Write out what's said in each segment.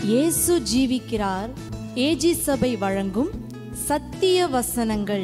இயேசு ஜீவிக்கிறார் ஏஜி சபை வழங்கும் சத்திய வசனங்கள்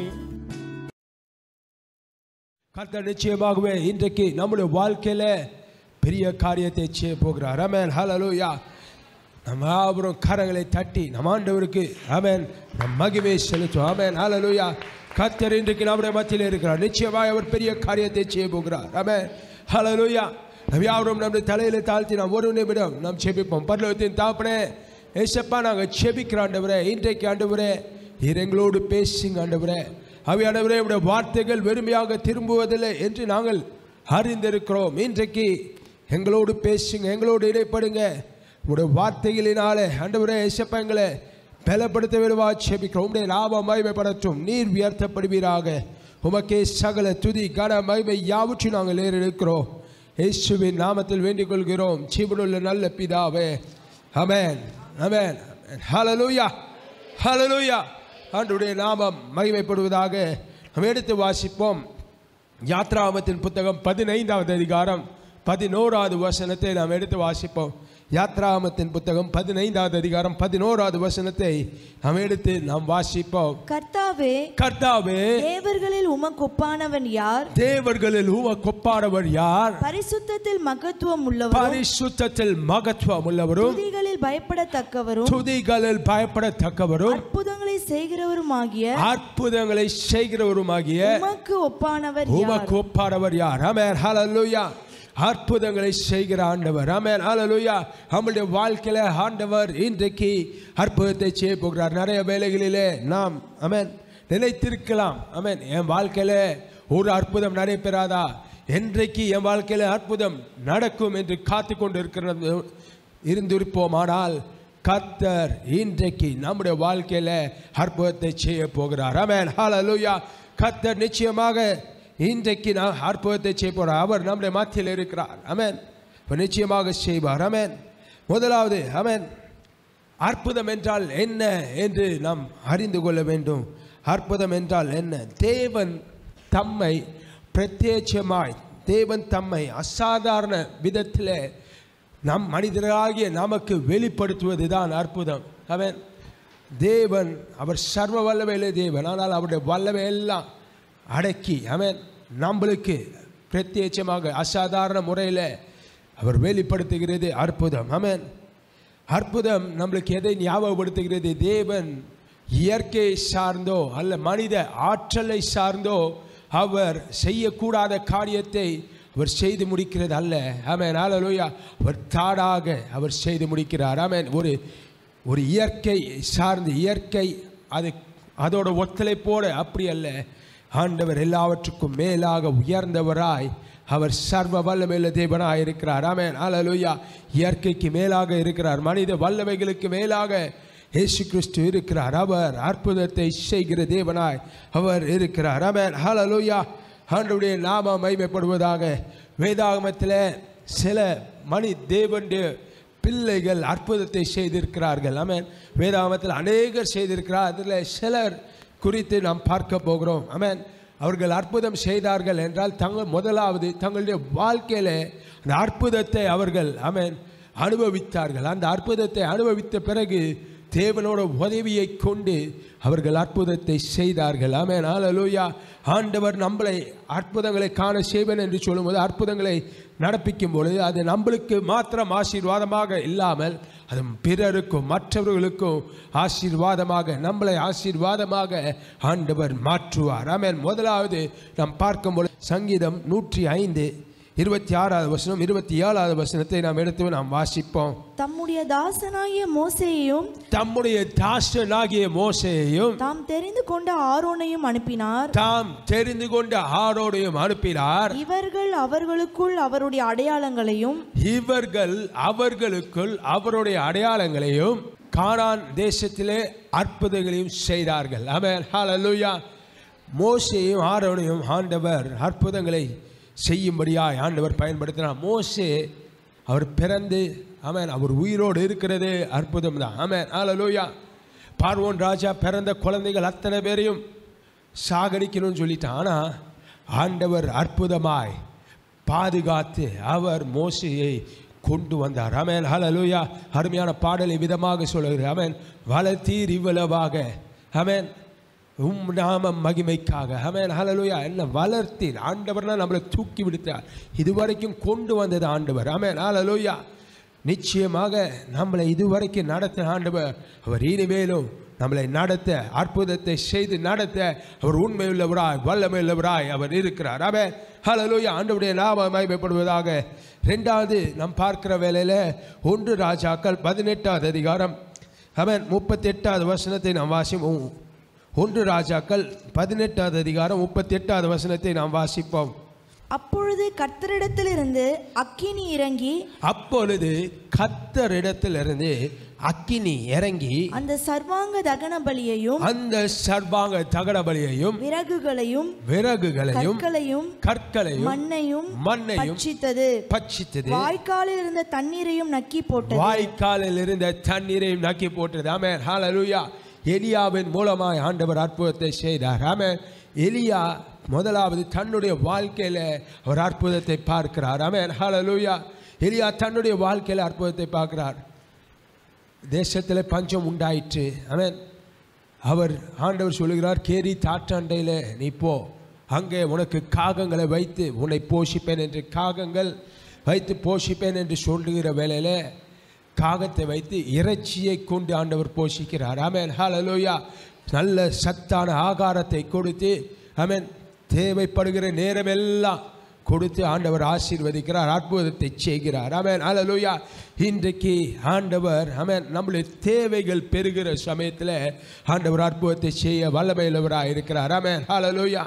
கர்த்தர் நிச்சயமாகவே இன்றைக்கு நம்முடைய வாழ்க்கையில பெரிய காரியத்தை செய்ய போகிறார் அமேன் ஹalleluya நம்ம யாவரும் கரங்களை தட்டி நம் ஆண்டவருக்கு அமேன் நம் மகிமை செலுத்தும் அமேன் ஹalleluya கர்த்தர் இன்றைக்கு நம்முடைய மத்தியில் இருக்கிறார் நிச்சயமாக அவர் பெரிய காரியத்தை செய்ய போகிறார் அமேன் ஹalleluya நம் யாவரும் நம்முடைய தலையில தாழ்த்தி நாம் ஒரு நிமிடம் நாம் செபிப்போம் பரலோகத்தின் தாப்பனே ஏசப்பா நாங்கள் செபிக்கிற ஆண்டவரே இன்றைக்கு ஆண்டவரே நீர் எங்களோடு பேசுங்க ஆண்டவரே அவையானவரே உடைய வார்த்தைகள் வெறுமையாக திரும்புவதில்லை என்று நாங்கள் அறிந்திருக்கிறோம் இன்றைக்கு எங்களோடு பேசுங்க எங்களோடு இடைப்படுங்க உடைய வார்த்தைகளினாலே ஆண்டவரே ஏசப்பா எங்களை பலப்படுத்த விடுவா செபிக்கிறோம் உடைய லாபம் மகிமைப்படட்டும் நீர் உயர்த்தப்படுவீராக உமக்கே சகல துதி கன மகிமை யாவற்றையும் நாங்கள் ஏறெடுக்கிறோம் இயேசுவின் நாமத்தில் வேண்டிக் கொள்கிறோம் ஜீவனுள்ள நல்ல பிதாவே அமேன் அமேன் ஹalleluya ஹalleluya ஆண்டுடைய நாமம் மகிமைப்படுவதாக நாம் எடுத்து வாசிப்போம் யாத்ராமத்தின் புத்தகம் பதினைந்தாவது அதிகாரம் பதினோராவது வசனத்தை நாம் எடுத்து வாசிப்போம் யாத்ராமத்தின் புத்தகம் பதினைந்தாவது அதிகாரம் பதினோராவது வசனத்தை நாம் எடுத்து நாம் வாசிப்போம் கர்த்தாவே கர்த்தாவே தேவர்களில் உமக்கு ஒப்பானவன் யார் தேவர்களில் உம கொப்பானவர் யார் பரிசுத்தத்தில் மகத்துவம் உள்ளவரும் பரிசுத்தத்தில் மகத்துவம் உள்ளவரும் துதிகளில் பயப்படத்தக்கவரும் துதிகளில் பயப்படத்தக்கவரும் அற்புதங்களை செய்கிறவருமாகிய அற்புதங்களை செய்கிறவருமாகிய உமக்கு ஒப்பானவர் யார் உமக்கு ஒப்பானவர் யார் அமேன் ஹalleluya அற்புதங்களை செய்கிற ஆண்டவர் அமேன் ஹalleluya நம்முடைய வாழ்க்கையில ஆண்டவர் இன்றைக்கு அற்புதத்தை செய்ய போகிறார் நிறைய வேலைகளிலே நாம் அமேன் நினைத்திருக்கலாம் அமேன் என் வாழ்க்கையில ஒரு அற்புதம் நடைபெறாதா என்றைக்கு என் வாழ்க்கையில அற்புதம் நடக்கும் என்று காத்து கொண்டு இருக்கிறது இருந்திருப்போம் ஆனால் கர்த்தர் இன்றைக்கு நம்முடைய வாழ்க்கையில அற்புதத்தை செய்ய போகிறார் அமேன் ஹalleluya கர்த்தர் நிச்சயமாக இன்றைக்கு நான் அற்புதத்தை செய்ய போகிறார் அவர் நம்முடைய மத்தியில் இருக்கிறார் அமேன் இப்போ நிச்சயமாக செய்வார் அமேன் முதலாவது அமேன் அற்புதம் என்றால் என்ன என்று நாம் அறிந்து கொள்ள வேண்டும் அற்புதம் என்றால் என்ன தேவன் தம்மை பிரத்யேட்சமாய் தேவன் தம்மை அசாதாரண விதத்தில் நம் மனிதராகிய நமக்கு வெளிப்படுத்துவது தான் அற்புதம் அவன் தேவன் அவர் சர்வ வல்லமையிலே தேவன் ஆனால் அவருடைய வல்லமை எல்லாம் அடக்கி அவன் நம்மளுக்கு பிரத்யேட்சமாக அசாதாரண முறையில் அவர் வெளிப்படுத்துகிறது அற்புதம் அவன் அற்புதம் நம்மளுக்கு எதை ஞாபகப்படுத்துகிறது தேவன் இயற்கை சார்ந்தோ அல்ல மனித ஆற்றலை சார்ந்தோ அவர் செய்யக்கூடாத காரியத்தை அவர் செய்து முடிக்கிறது அல்ல ஆமென் ஹalleluya அவர் தாடாக அவர் செய்து முடிக்கிறார் ஆமென் ஒரு ஒரு இயற்கை சார்ந்து இயற்கை அது அதோட ஒத்துழைப்போடு அப்படி அல்ல ஆண்டவர் எல்லாவற்றுக்கும் மேலாக உயர்ந்தவராய் அவர் சர்வ வல்லமையுள்ள தேவனாய் இருக்கிறார் ஆமென் ஹalleluya இயற்கைக்கு மேலாக இருக்கிறார் மனித வல்லமைகளுக்கு மேலாக இயேசு கிறிஸ்து இருக்கிறார் அவர் அற்புதத்தை செய்கிற தேவனாய் அவர் இருக்கிறார் ஆமென் ஹalleluya ஆண்டவருடைய நாம மகிமைப்படுவதாக வேதாகமத்தில் சில மணி தேவனுடைய பிள்ளைகள் அற்புதத்தை செய்திருக்கிறார்கள் ஆமென் வேதாகமத்தில் அநேகர் செய்திருக்கிறார் அதில் சிலர் குறித்து நாம் பார்க்க போகிறோம் ஆமென் அவர்கள் அற்புதம் செய்தார்கள் என்றால் தங்கள் முதலாவது தங்களுடைய வாழ்க்கையில் அந்த அற்புதத்தை அவர்கள் ஆமென் அனுபவித்தார்கள் அந்த அற்புதத்தை அனுபவித்த பிறகு தேவனோட உதவியை கொண்டு அவர்கள் அற்புதத்தை செய்தார்கள் ஆமென் ஹalleluya ஆண்டவர் நம்மளை அற்புதங்களை காண செய்வன் என்று சொல்லும்போது அற்புதங்களை நடப்பிக்கும் பொழுது அது நம்மளுக்கு மாத்திரம் ஆசீர்வாதமாக இல்லாமல் அது பிறருக்கும் மற்றவர்களுக்கும் ஆசீர்வாதமாக நம்மளை ஆசீர்வாதமாக ஆண்டவர் மாற்றுவார் ஆமென் முதலாவது நாம் பார்க்கும்போது சங்கீதம் நூற்றி ஐந்து இருபத்தி ஆறாவது வசனம் இருபத்தி ஏழாவது வசனத்தை நாம் எடுத்து நாம் வாசிப்போம் தம்முடைய தாசனாகிய மோசேயையும் தம்முடைய தாசனாகிய மோசையையும் தாம் தெரிந்து கொண்ட ஆரோனையும் அனுப்பினார் தாம் தெரிந்து கொண்ட ஆரோடையும் அனுப்பினார் இவர்கள் அவர்களுக்குள் அவருடைய அடையாளங்களையும் இவர்கள் அவர்களுக்குள் அவருடைய அடையாளங்களையும் கானான் தேசத்திலே அற்புதங்களையும் செய்தார்கள் ஆமென் ஹalleluya மோசேயும் ஆரோனையும் ஆண்டவர் அற்புதங்களை செய்யும்படியாய் ஆண்டவர் பயன்படுத்தினார் மோசே அவர் பிறந்து ஆமென் அவர் உயிரோடு இருக்கிறது அற்புதம் தான் ஆமென் ஹalleluya பார்வோன் ராஜா பிறந்த குழந்தைகள் அத்தனை பேரையும் சாகடிக்கணும்னு சொல்லிட்டான் ஆனால் ஆண்டவர் அற்புதமாய் பாதுகாத்து அவர் மோசையை கொண்டு வந்தார் ஆமென் ஹalleluya அருமையான பாடலை விதமாக சொல்லுகிறார் ஆமென் வளர்த்தீர் இவ்வளவாக ஆமென் உம் நாமம் மகிமைக்காக ஆமென் ஹalleluya என்ன வளர்த்தீர் ஆண்டவர்னா நம்மளை தூக்கி விடுத்தார் இதுவரைக்கும் கொண்டு வந்தது ஆண்டவர் ஆமென் ஹalleluya நிச்சயமாக நம்மளை இதுவரைக்கும் நடத்த ஆண்டவர் அவர் இனிமேலும் நம்மளை நடத்த அற்புதத்தை செய்து நடத்த அவர் உண்மை உள்ளவராய் வல்லமை உள்ளவராய் அவர் இருக்கிறார் அவன் ஹalleluya ஆண்டவருடைய நாம மகிமைப்படுவதாக ரெண்டாவது நாம் பார்க்கிற வேளையில் ஒன்று ராஜாக்கள் பதினெட்டாவது அதிகாரம் அவன் முப்பத்தி எட்டாவது வசனத்தை நாம் வாசிப்போம் ஒன்று ராஜாக்கள் பதினெட்டாவது அதிகாரம் முப்பத்தி எட்டாவது வசனத்தை நாம் வாசிப்போம் அப்பொழுது கர்த்தரிடத்திலிருந்து அக்கினி இறங்கி அப்பொழுது கத்தரிடத்திலிருந்து அக்கினி இறங்கி அந்த சர்வாங்க தகன பலியையும் அந்த சர்வாங்க தகன பலியையும் விறகுகளையும் விறகுகளையும் கற்களையும் கற்களையும் மண்ணையும் மண்ணையும் பட்சித்தது பட்சித்தது வாய்க்காலில் இருந்த தண்ணீரையும் நக்கி போட்டது வாய்க்காலில் இருந்த தண்ணீரையும் நக்கி போட்டது ஆமென் ஹalleluya எலியாவின் மூலமாய் ஆண்டவர் அற்புதத்தை செய்தார் ஆமென் எலியா முதலாவது தன்னுடைய வாழ்க்கையில ஒரு அற்புதத்தை பார்க்கிறார் ஆமென் ஹalleluya எலியா தன்னுடைய வாழ்க்கையில அற்புதத்தை பார்க்கிறார் தேசத்தில் பஞ்சம் உண்டாயிற்று ஆமென் அவர் ஆண்டவர் சொல்லுகிறார் கேரி தாற்றாண்டையில் நீ போ அங்கே உனக்கு காகங்களை வைத்து உன்னை போஷிப்பேன் என்று காகங்கள் வைத்து போஷிப்பேன் என்று சொல்லுகிற வேளையில காகத்தை வைத்து இறைச்சியை கொண்டு ஆண்டவர் போஷிக்கிறார் ஆமென் ஹalleluya நல்ல சத்தான ஆகாரத்தை கொடுத்து ஆமென் தேவைப்படுகிற நேரமெல்லாம் கொடுத்து ஆண்டவர் ஆசீர்வதிக்கிறார் அற்புதத்தை செய்கிறார் ஆமென் ஹalleluya இன்றைக்கு ஆண்டவர் ஆமென் நம்முடைய தேவைகள் பெருகிற சமயத்தில் ஆண்டவர் அற்புதத்தை செய்ய வல்லமையுள்ளவராக இருக்கிறார் ஆமென் ஹalleluya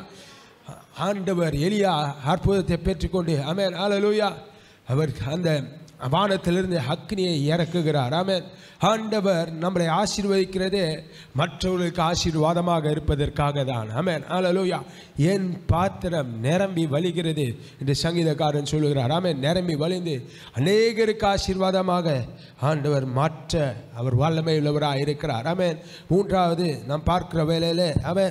ஆண்டவர் எலியா அற்புதத்தை பெற்றுக்கொண்டு ஆமென் ஹalleluya அவர் அந்த வானத்திலிருந்து அக்னியை இறக்குகிறார் ஆமென் ஆண்டவர் நம்மளை ஆசீர்வதிக்கிறதே மற்றவர்களுக்கு ஆசீர்வாதமாக இருப்பதற்காக தான் ஆமென் ஹalleluya என் பாத்திரம் நிரம்பி வழிகிறது என்று சங்கீதக்காரன் சொல்லுகிறார் ஆமென் நிரம்பி வழிந்து அநேகருக்கு ஆசீர்வாதமாக ஆண்டவர் மாற்ற அவர் வல்லமை உள்ளவராக இருக்கிறார் ஆமென் மூன்றாவது நாம் பார்க்கிற வேளையில் ஆமென்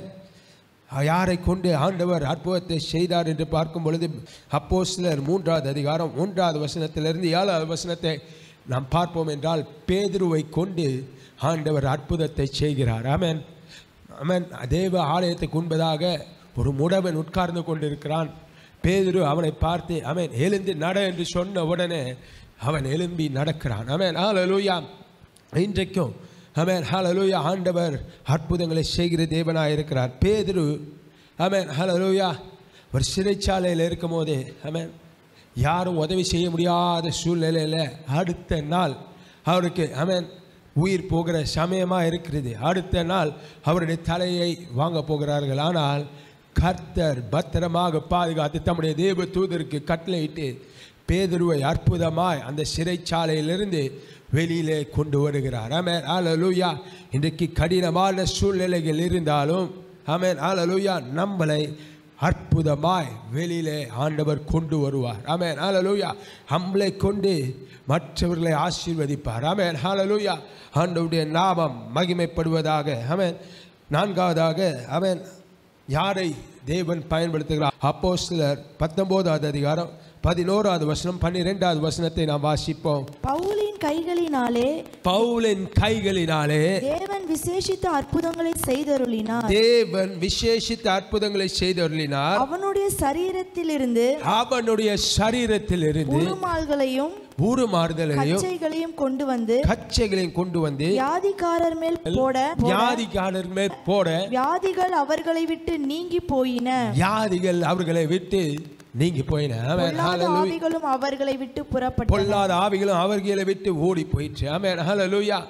யாரை கொண்டு ஆண்டவர் அற்புதத்தை செய்தார் என்று பார்க்கும் பொழுது அப்போஸ்தலர் மூன்றாவது அதிகாரம் ஒன்றாவது வசனத்திலிருந்து ஏழாவது வசனத்தை நாம் பார்ப்போம் என்றால் பேதுருவை கொண்டு ஆண்டவர் அற்புதத்தை செய்கிறார் ஆமென் ஆமென் தேவ ஆலயத்துக்கு உண்பதாக ஒரு முடவன் உட்கார்ந்து கொண்டிருக்கிறான் பேதுரு அவனை பார்த்து அவன் எழுந்து நட என்று சொன்ன உடனே அவன் எழும்பி நடக்கிறான் அவன் ஹalleluya இன்றைக்கும் ஆமென் ஹalleluya ஆண்டவர் அற்புதங்களை செய்கிற தேவனாக இருக்கிறார் பேதுரு ஆமென் ஹalleluya ஒரு சிறைச்சாலையில் இருக்கும் போதே ஆமென் யாரும் உதவி செய்ய முடியாத சூழ்நிலையில் அடுத்த நாள் அவருக்கு ஆமென் உயிர் போகிற சமயமாக இருக்கிறது அடுத்த நாள் அவருடைய தலையை வாங்க போகிறார்கள் ஆனால் கர்த்தர் பத்திரமாக பாதுகாத்து தம்முடைய தேவ தூதருக்கு கட்டளையிட்டு பேதுருவை அற்புதமாய் அந்த சிறைச்சாலையிலிருந்து வெளியிலே கொண்டு வருகிறார் ஆமென் ஹalleluya இன்றைக்கு கடினமான சூழ்நிலைகள் இருந்தாலும் ஆமென் ஹalleluya நம்மளை அற்புதமாய் வெளியிலே ஆண்டவர் கொண்டு வருவார் ஆமென் ஹalleluya நம்மளை கொண்டு மற்றவர்களை ஆசீர்வதிப்பார் ஆமென் ஹalleluya ஆண்டவருடைய நாமம் மகிமைப்படுவதாக ஆமென் நான்காவதாக அவன் யாரை தேவன் பயன்படுத்துகிறார் அப்போஸ்தலர் பத்தொன்பதாவது அதிகாரம் பதினோராவது வசனம் பன்னிரெண்டாவது வசனத்தை நாம் வாசிப்போம் பவுலின் கைகளினாலே பவுலின் கைகளினாலே தேவன் விசேஷித்த அற்புதங்களை செய்தருளினார் தேவன் விசேஷித்த அற்புதங்களை செய்தருளினார் அவனுடைய சரீரத்திலிருந்து அவனுடைய சரீரத்தில் இருந்து உருமால்களையும் ஊருமாறுதலையும் கச்சைகளையும் கொண்டு வந்து கச்சைகளையும் கொண்டு வந்து வியாதிக்காரர் மேல் போட வியாதிக்காரர் மேல் போட வியாதிகள் அவர்களை விட்டு நீங்கி போயின வியாதிகள் அவர்களை விட்டு நீங்கி போயின ஆமென். பொல்லாத ஹalleluya. ஆவிகளும் அவர்களை விட்டு புறப்பட்டன பொல்லாத ஆவிகளும் அவர்களை விட்டு ஓடி போயிற்று ஆமென் ஹalleluya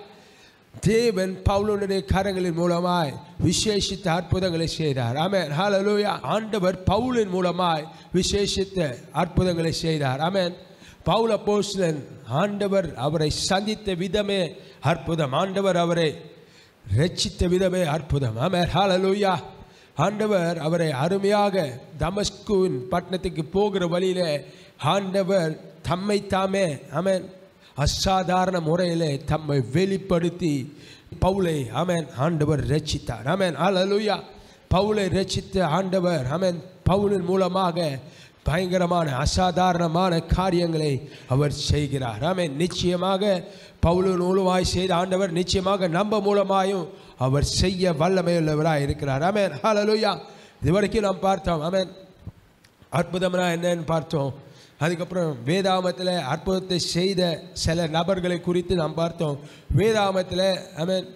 தேவன் பவுலுடைய கரங்களின் மூலமாய் விசேஷித்த அற்புதங்களை செய்தார் ஆமென் ஹalleluya ஆண்டவர் பவுலின் மூலமாய் விசேஷித்த அற்புதங்களை செய்தார் ஆமென் பவுல் அப்போஸ்தலன் ஆண்டவர் அவரை சந்தித்த விதமே அற்புதம் ஆண்டவர் அவரை ரட்சித்த விதமே அற்புதம் ஆமென் ஹalleluya ஆண்டவர் அவரை அருமையாக தமஸ்குவின் பட்டணத்துக்கு போகிற வழியிலே ஆண்டவர் தம்மை தாமே ஆமென் அசாதாரண முறையிலே தம்மை வெளிப்படுத்தி பவுலை ஆமென் ஆண்டவர் ரட்சித்தார் ஆமென் ஹalleluya பவுலை ரட்சித்த ஆண்டவர் ஆமென் பவுலின் மூலமாக பயங்கரமான அசாதாரணமான காரியங்களை அவர் செய்கிறார் ஆமென் நிச்சயமாக பவுலு நூலுமாய் செய்த ஆண்டவர் நிச்சயமாக நம்ப மூலமாயும் அவர் செய்ய வல்லமையுள்ளவராய் இருக்கிறார் ஆமென் ஹalleluya இதுவரைக்கும் நாம் பார்த்தோம் ஆமென் அற்புதம்னா என்னன்னு பார்த்தோம் அதுக்கப்புறம் வேதாமத்தில் அற்புதத்தை செய்த சில நபர்களை குறித்து நாம் பார்த்தோம் வேதாமத்தில் ஆமென்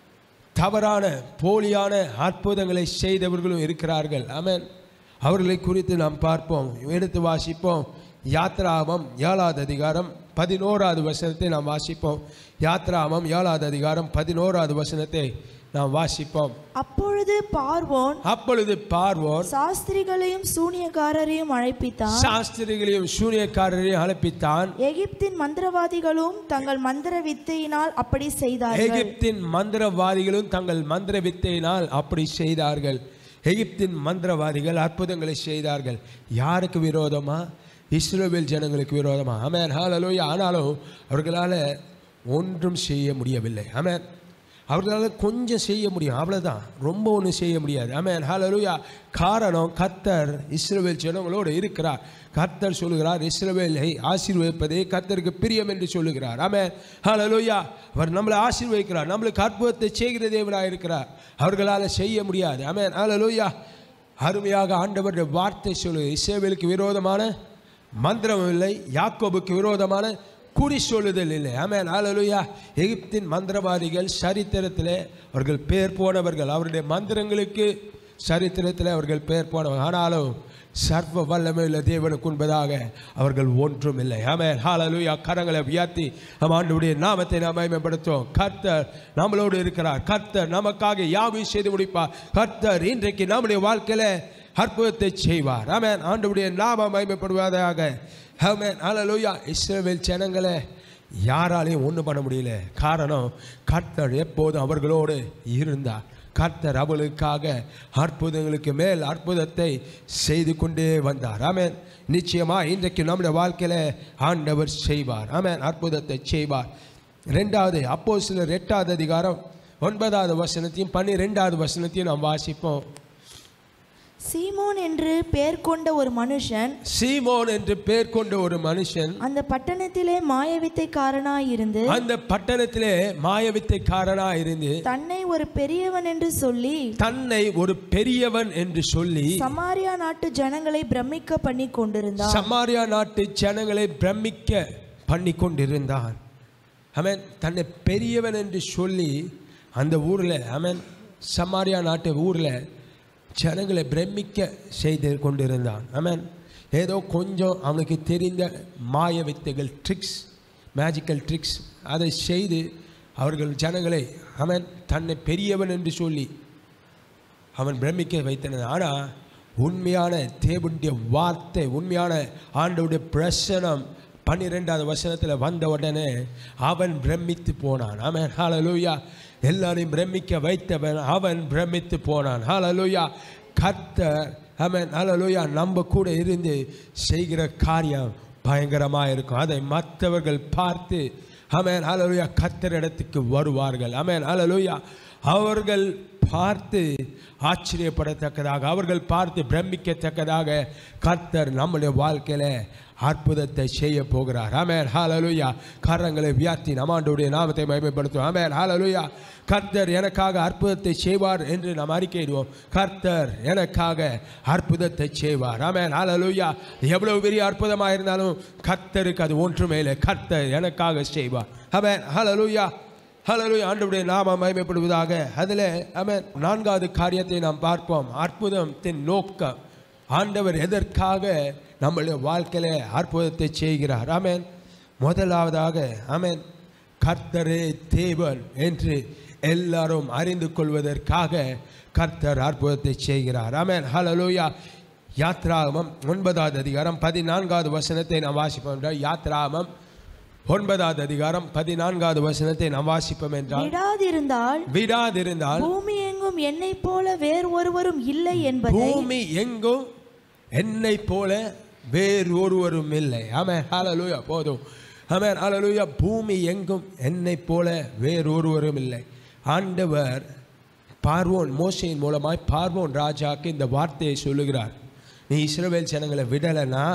தவறான போலியான அற்புதங்களை செய்தவர்களும் இருக்கிறார்கள் ஆமென் அவர்களை குறித்து நாம் பார்ப்போம் எடுத்து வாசிப்போம் யாத்ராமம் ஏழாவது அதிகாரம் பதினோராவது வசனத்தை நாம் வாசிப்போம் யாத்ராமம் ஏழாவது அதிகாரம் பதினோராவது வசனத்தை நாம் வாசிப்போம் அப்பொழுது பார்வோன் அப்பொழுது பார்வோன் சாஸ்திரிகளையும் சூனியக்காரரையும் அழைப்பித்தான் சாஸ்திரிகளையும் சூனியக்காரரையும் அழைப்பித்தான் எகிப்தின் மந்திரவாதிகளும் தங்கள் மந்திர வித்தையினால் அப்படி செய்தார்கள் எகிப்தின் மந்திரவாதிகளும் தங்கள் மந்திர வித்தையினால் அப்படி செய்தார்கள் எகிப்தின் மந்திரவாதிகள் அற்புதங்களை செய்தார்கள் யாருக்கு விரோதமா இஸ்ரவேல் ஜனங்களுக்கு விரோதமா ஆமென் ஹalleluya ஆனாலும் அவர்களால் ஒன்றும் செய்ய முடியவில்லை ஆமென் அவர்களால் கொஞ்சம் செய்ய முடியும் அவ்வளவுதான் ரொம்ப ஒன்றும் செய்ய முடியாது ஆமென் ஹalleluya காரணம் கர்த்தர் இஸ்ரவேல் ஜனங்களோடு இருக்கிறார் கர்த்தர் சொல்லுகிறார் இஸ்ரவேலை ஆசீர்வதிப்பதே கர்த்தருக்கு பிரியம் என்று சொல்லுகிறார் ஆமென் ஹalleluya அவர் நம்மளை ஆசீர்வதிக்கிறார் நம்மளுக்கு அற்புதத்தை செய்கிற தேவனாக இருக்கிறார் அவர்களால் செய்ய முடியாது ஆமென் ஹalleluya அருமையாக ஆண்டவருடைய வார்த்தை சொல்லு இஸ்ரவேலுக்கு விரோதமான மந்திரம் இல்லை யாக்கோபுக்கு விரோதமான குறி சொல்லுதல் இல்லை ஆமென் ஹalleluya எகிப்தின் மந்திரவாதிகள் சரித்திரத்திலே அவர்கள் பேர் போனவர்கள் அவருடைய மந்திரங்களுக்கு சரித்திரத்தில் அவர்கள் பேர் போனவர்கள் ஆனாலும் சர்வ வல்லமையுள்ள தேவனுக்கு உண்பதாக அவர்கள் ஒன்றும் இல்லை ஆமென் ஹalleluya கரங்களை உயர்த்தி நம் ஆண்டுடைய நாமத்தை நாம் மகிமைப்படுத்துவோம் கர்த்தர் நம்மளோடு இருக்கிறார் கர்த்தர் நமக்காக யாவையும் செய்து முடிப்பார் கர்த்தர் இன்றைக்கு நம்முடைய வாழ்க்கையில அற்புதத்தை செய்வார் ஆமென் ஆண்டவருடைய நாமம் மகிமைப்படுவதாக ஆமென் ஹalleluya இஸ்ரவேல் ஜனங்களை யாராலையும் ஒன்றும் பண்ண முடியல காரணம் கர்த்தர் எப்போதும் அவர்களோடு இருந்தார் கர்த்தர் அவளுக்காக அற்புதங்களுக்கு மேல் அற்புதத்தை செய்து கொண்டே வந்தார் ஆமென் நிச்சயமா இன்றைக்கு நம்முடைய வாழ்க்கையில ஆண்டவர் செய்வார் ஆமென் அற்புதத்தை செய்வார் ரெண்டாவது அப்போ சிலர் எட்டாவது அதிகாரம் ஒன்பதாவது வசனத்தையும் பன்னிரெண்டாவது வசனத்தையும் நாம் வாசிப்போம் சீமோன் என்று பெயர் கொண்ட ஒரு மனுஷன் சீமோன் என்று பேர் கொண்ட ஒரு மனுஷன் அந்த பட்டணத்திலே மாயவித்தைக்காரனாய் இருந்து அந்த பட்டணத்திலே மாயவித்தைக்காரனா இருந்து தன்னை ஒரு பெரியவன் என்று சொல்லி தன்னை ஒரு பெரியவன் என்று சொல்லி சமாரியா நாட்டு ஜனங்களை பிரமிக்க பண்ணி கொண்டிருந்தான் சமாரியா நாட்டு ஜனங்களை பிரமிக்க பண்ணி கொண்டிருந்தான் அவன் தன்னை பெரியவன் என்று சொல்லி அந்த ஊரில் அவன் சமாரியா நாட்டு ஊரில் ஜனங்களை பிரமிக்க செய்து கொண்டிருந்தான் அவன் ஏதோ கொஞ்சம் அவனுக்கு தெரிந்த மாய வித்தைகள் ட்ரிக்ஸ் மேஜிக்கல் ட்ரிக்ஸ் அதை செய்து அவர்கள் ஜனங்களை அவன் தன்னை பெரியவன் என்று சொல்லி அவன் பிரமிக்க வைத்தனது ஆனால் உண்மையான தேவனுடைய வார்த்தை உண்மையான ஆண்டவுடைய பிரசனம் பன்னிரெண்டாவது வசனத்தில் வந்த உடனே அவன் பிரமித்து போனான் அவன் ஹalleluya எல்லாரையும் பிரமிக்க வைத்தவன் அவன் பிரமித்து போனான் ஹalleluya கர்த்தர் அவன் ஹalleluya நம்ம கூட இருந்து செய்கிற காரியம் பயங்கரமாக இருக்கும் அதை மற்றவர்கள் பார்த்து அமேன் ஹalleluya கர்த்தர் இடத்துக்கு வருவார்கள் அமேன் ஹalleluya அவர்கள் பார்த்து ஆச்சரியப்படத்தக்கதாக அவர்கள் பார்த்து பிரமிக்கத்தக்கதாக கர்த்தர் நம்முடைய வாழ்க்கையில அற்புதத்தை செய்ய போகிறார் ஆமென் ஹalleluya கரங்களை வியாத்தி நமாண்டுடைய நாமத்தை மகிமைப்படுத்துவோம் ஆமென் ஹalleluya கர்த்தர் எனக்காக அற்புதத்தை செய்வார் என்று நாம் அறிக்கையிடுவோம் கர்த்தர் எனக்காக அற்புதத்தை செய்வார் ஆமென் ஹalleluya எவ்வளவு பெரிய அற்புதமாக இருந்தாலும் கர்த்தருக்கு அது ஒன்றுமே இல்லை கர்த்தர் எனக்காக செய்வார் ஆமென் ஹalleluya ஹalleluya ஆண்டவருடைய நாமம் மகிமைப்படுவதாக அதில் ஆமென் நான்காவது காரியத்தை நாம் பார்ப்போம் அற்புதத்தின் நோக்கம் ஆண்டவர் எதற்காக நம்மளுடைய வாழ்க்கையில அற்புதத்தை செய்கிறார் ஆமென் முதலாவதாக ஆமென் கர்த்தரே தேவன் என்று எல்லாரும் அறிந்து கொள்வதற்காக கர்த்தர் அற்புதத்தை செய்கிறார் ஆமென் ஹalleluya யாத்ராகமம் ஒன்பதாவது அதிகாரம் பதினான்காவது வசனத்தை நாம் வாசிப்போம் என்றால் யாத்ராகமம் ஒன்பதாவது அதிகாரம் பதினான்காவது வசனத்தை நாம் வாசிப்போம் என்றால் விடாதிருந்தால் விடாதிருந்தால் பூமி எங்கும் என்னை போல வேறு ஒருவரும் இல்லை என்பதை பூமி எங்கும் என்னை போல வேறு ஒருவரும் இல்லை ஆமென் ஹalleluya போதும் ஆமென் ஹalleluya பூமி எங்கும் என்னை போல வேறு ஒருவரும் இல்லை ஆண்டவர் பார்வோன் மோசையின் மூலமாய் பார்வோன் ராஜாக்கு இந்த வார்த்தையை சொல்லுகிறார் நீ இஸ்ரவேல் ஜனங்களை விடலைன்னா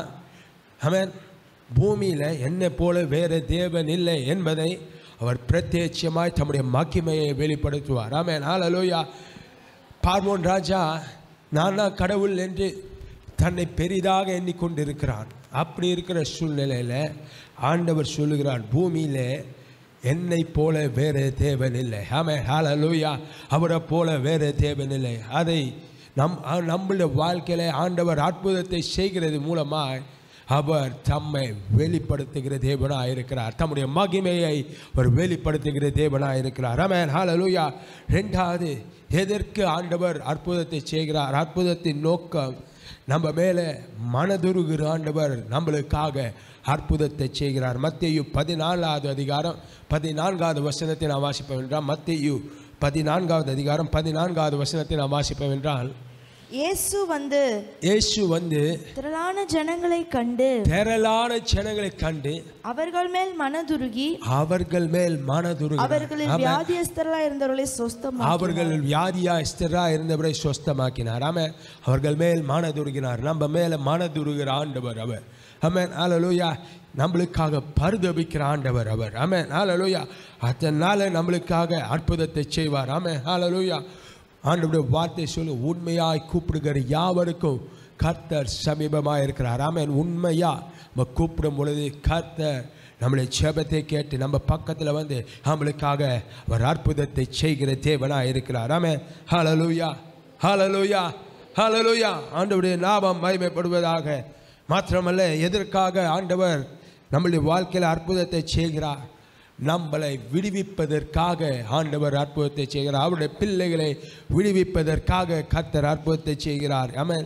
அவன் பூமியில் என்னை போல வேறு தேவன் இல்லை என்பதை அவர் பிரத்யட்சமாய் தம்முடைய மகிமையை வெளிப்படுத்துவார் ஆமென் ஹalleluya பார்வோன் ராஜா நான் தான் கடவுள் என்று தன்னை பெரிதாக எண்ணிக்கொண்டிருக்கிறான் அப்படி இருக்கிற சூழ்நிலையில் ஆண்டவர் சொல்லுகிறார் பூமியிலே என்னை போல வேறு தேவன் இல்லை ஆமே ஹalleluya அவரை போல வேறு தேவன் இல்லை அதை நம் நம்மளுடைய வாழ்க்கையில ஆண்டவர் அற்புதத்தை செய்கிறது மூலமாய் அவர் தம்மை வெளிப்படுத்துகிற தேவனாக இருக்கிறார் தம்முடைய மகிமையை அவர் வெளிப்படுத்துகிற தேவனாக இருக்கிறார் ஆமென் ஹalleluya ரெண்டாவது எதற்கு ஆண்டவர் அற்புதத்தை செய்கிறார் அற்புதத்தின் நோக்கம் நம்ம மேலே மனதுருகிற ஆண்டவர் நம்மளுக்காக அற்புதத்தை செய்கிறார் மத்தேயு பதினாலாவது அதிகாரம் பதினான்காவது வசனத்தை நான் வாசிப்பேன் என்றால் மத்தேயு பதினான்காவது அதிகாரம் பதினான்காவது வசனத்தை நான் வாசிப்பேன் என்றால் இயேசு வந்து இயேசு வந்து திரளான ஜனங்களை கண்டு திரளான ஜனங்களை கண்டு அவர்கள் மேல் மனதுருகி அவர்கள் மேல் மனதுருகிறார் அவர்களில் ஆமென். வியாதியஸ்தர்களாய் இருந்தவர்களை சொஸ்தம் அவர்கள் வியாதியா ஸ்திரா இருந்தவரை சொஸ்தமாக்கினார் ஆமென் அவர்கள் மேல் மனதுருகினார் நம்ம மேல மனதுருகிற ஆண்டவர் அவர் ஆமென் ஹalleluya நம்மளுக்காக பரிதபிக்கிற ஆண்டவர் அவர் ஆமென் ஹalleluya அதனால நம்மளுக்காக அற்புதத்தை செய்வார் ஆமென் ஹalleluya ஆண்டவருடைய வார்த்தை சொல்லு உண்மையாய் கூப்பிடுகிற யாவருக்கும் கர்த்தர் சமீபமாக இருக்கிறார் ஆமென் உண்மையா நம்ம கூப்பிடும் பொழுது கர்த்தர் நம்மளை ஜெபத்தை கேட்டு நம்ம பக்கத்தில் வந்து நம்மளுக்காக அவர் அற்புதத்தை செய்கிற தேவனாக இருக்கிறார் ஆமே ஹalleluya ஹalleluya ஹalleluya ஆண்டவருடைய நாமம் மகிமைப்படுவதாக மாத்திரமல்ல எதற்காக ஆண்டவர் நம்மளுடைய வாழ்க்கையில் அற்புதத்தை செய்கிறார் நம்மளை விடுவிப்பதற்காக ஆண்டவர் அற்புதத்தை செய்கிறார் அவருடைய பிள்ளைகளை விடுவிப்பதற்காக கர்த்தர் அற்புதத்தை செய்கிறார் ஆமென்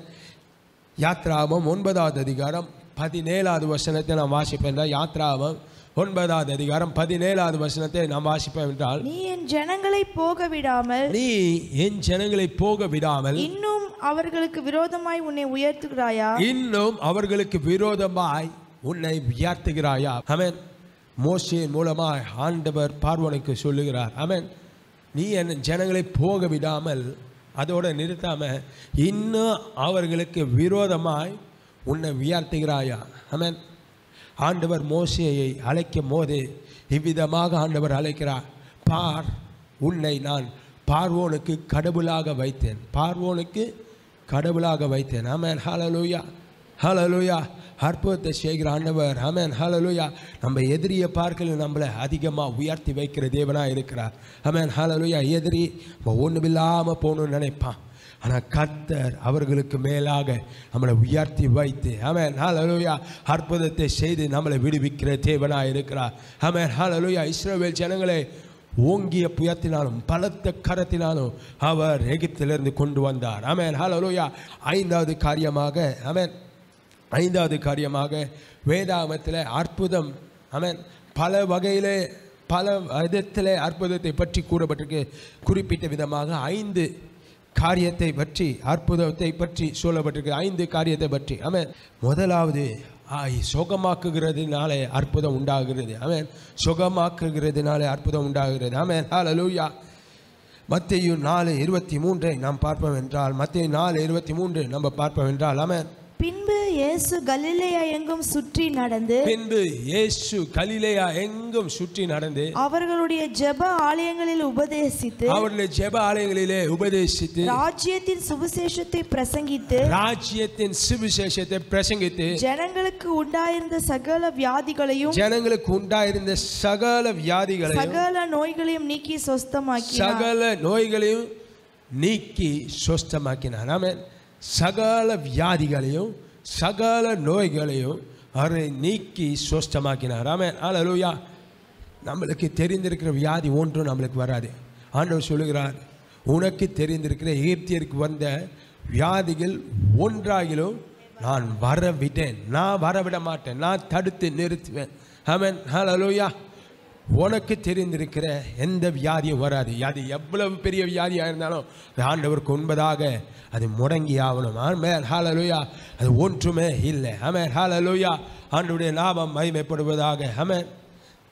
யாத்ராமம் ஒன்பதாவது அதிகாரம் பதினேழாவது வசனத்தை நாம் வாசிப்பேன் என்றால் யாத்ராமம் ஒன்பதாவது அதிகாரம் பதினேழாவது வசனத்தை நாம் வாசிப்போம் என்றால் நீ என் ஜனங்களை போக விடாமல் நீ என் ஜனங்களை போக விடாமல் இன்னும் அவர்களுக்கு விரோதமாய் உன்னை உயர்த்துகிறாயா இன்னும் அவர்களுக்கு விரோதமாய் உன்னை உயர்த்துகிறாயா அவன் மோசையின் மூலமாய் ஆண்டவர் பார்வனுக்கு சொல்லுகிறார் அவன் நீ என் ஜனங்களை போக விடாமல் அதோட நிறுத்தாம இன்னும் அவர்களுக்கு விரோதமாய் உன்னை உயர்த்துகிறாயா அவன் ஆண்டவர் மோசையை அழைக்கும் போது இவ்விதமாக ஆண்டவர் அழைக்கிறார் பார் உன்னை நான் பார்வோனுக்கு கடவுளாக வைத்தேன் பார்வோனுக்கு கடவுளாக வைத்தேன் ஆமென் ஹalleluya ஹalleluya அற்புதத்தை செய்கிற ஆண்டவர் ஆமென் ஹalleluya நம்ம எதிரியை பார்க்கல நம்மளை அதிகமாக உயர்த்தி வைக்கிற தேவனாக இருக்கிறார் ஆமென் ஹalleluya எதிரி நம்ம ஒன்றுமில்லாமல் போகணும்னு நினைப்பான் ஆனால் கர்த்தர் அவர்களுக்கு மேலாக நம்மளை உயர்த்தி வைத்து ஆமென் ஹalleluya அற்புதத்தை செய்து நம்மளை விடுவிக்கிற தேவனாக இருக்கிறார் ஆமென் ஹalleluya இஸ்ரவேல் ஜனங்களை ஓங்கிய புயத்தினாலும் பலத்த கரத்தினாலும் அவர் எகிப்திலிருந்து கொண்டு வந்தார் ஆமென் ஹalleluya ஐந்தாவது காரியமாக ஆமென் ஐந்தாவது காரியமாக வேதாகமத்தில் அற்புதம் ஆமென் பல வகையிலே பல விதத்தில் அற்புதத்தை பற்றி கூறப்பட்டிருக்கு குறிப்பிட்ட விதமாக ஐந்து காரியத்தை பற்றி அற்புதத்தை பற்றி சொல்லப்பட்டிருக்கு ஐந்து காரியத்தை பற்றி ஆமென் முதலாவது ஆய் சுகமாக்குகிறதுனாலே அற்புதம் உண்டாகிறது ஆமென் சுகமாக்குகிறதுனாலே அற்புதம் உண்டாகிறது ஆமென் ஹalleluya மத்தேயு நாலு இருபத்தி மூன்றை நாம் பார்ப்போம் என்றால் மத்தேயு நாலு இருபத்தி மூன்று நம்ம பார்ப்போம் என்றால் ஆமென் பின்பு இயேசு கலிலேயா எங்கும் சுற்றி நடந்து பின்பு இயேசு கலிலேயா எங்கும் சுற்றி நடந்து அவர்களுடைய ஜெப ஆலயங்களில் உபதேசித்து அவருடைய ஜெப ஆலயங்களிலே உபதேசித்து ராஜ்யத்தின் சுவிசேஷத்தை பிரசங்கித்து ராஜ்யத்தின் சுவிசேஷத்தை பிரசங்கித்து ஜனங்களுக்கு உண்டாயிருந்த சகல வியாதிகளையும் ஜனங்களுக்கு உண்டாயிருந்த சகல வியாதிகளையும் சகல நோய்களையும் நீக்கி சொஸ்தமாக்கினார் சகல நோய்களையும் நீக்கி சுஸ்தமாக்கினார் ஆமென் சகல வியாதிகளையும் சகல நோய்களையும் அவரை நீக்கி சுஸ்தமாக்கினார் ஆமென் ஹalleluya நம்மளுக்கு தெரிந்திருக்கிற வியாதி ஒன்றும் நம்மளுக்கு வராது ஆண்டவர் சொல்லுகிறார் உனக்கு தெரிந்திருக்கிற எகிப்தியருக்கு வந்த வியாதிகள் ஒன்றாகிலும் நான் வரவிட்டேன் நான் வரவிட மாட்டேன் நான் தடுத்து நிறுத்துவேன் ஆமென் ஹalleluya உனக்கு தெரிந்திருக்கிற எந்த வியாதியும் வராது அது எவ்வளவு பெரிய வியாதியாக இருந்தாலும் அது ஆண்டவருக்கு உண்பதாக அது முடங்கி ஆகணும் ஆமென் ஹalleluya அது ஒன்றுமே இல்லை ஆமென் ஹalleluya ஆண்டவருடைய நாமம் மகிமைப்படுவதாக ஆமென்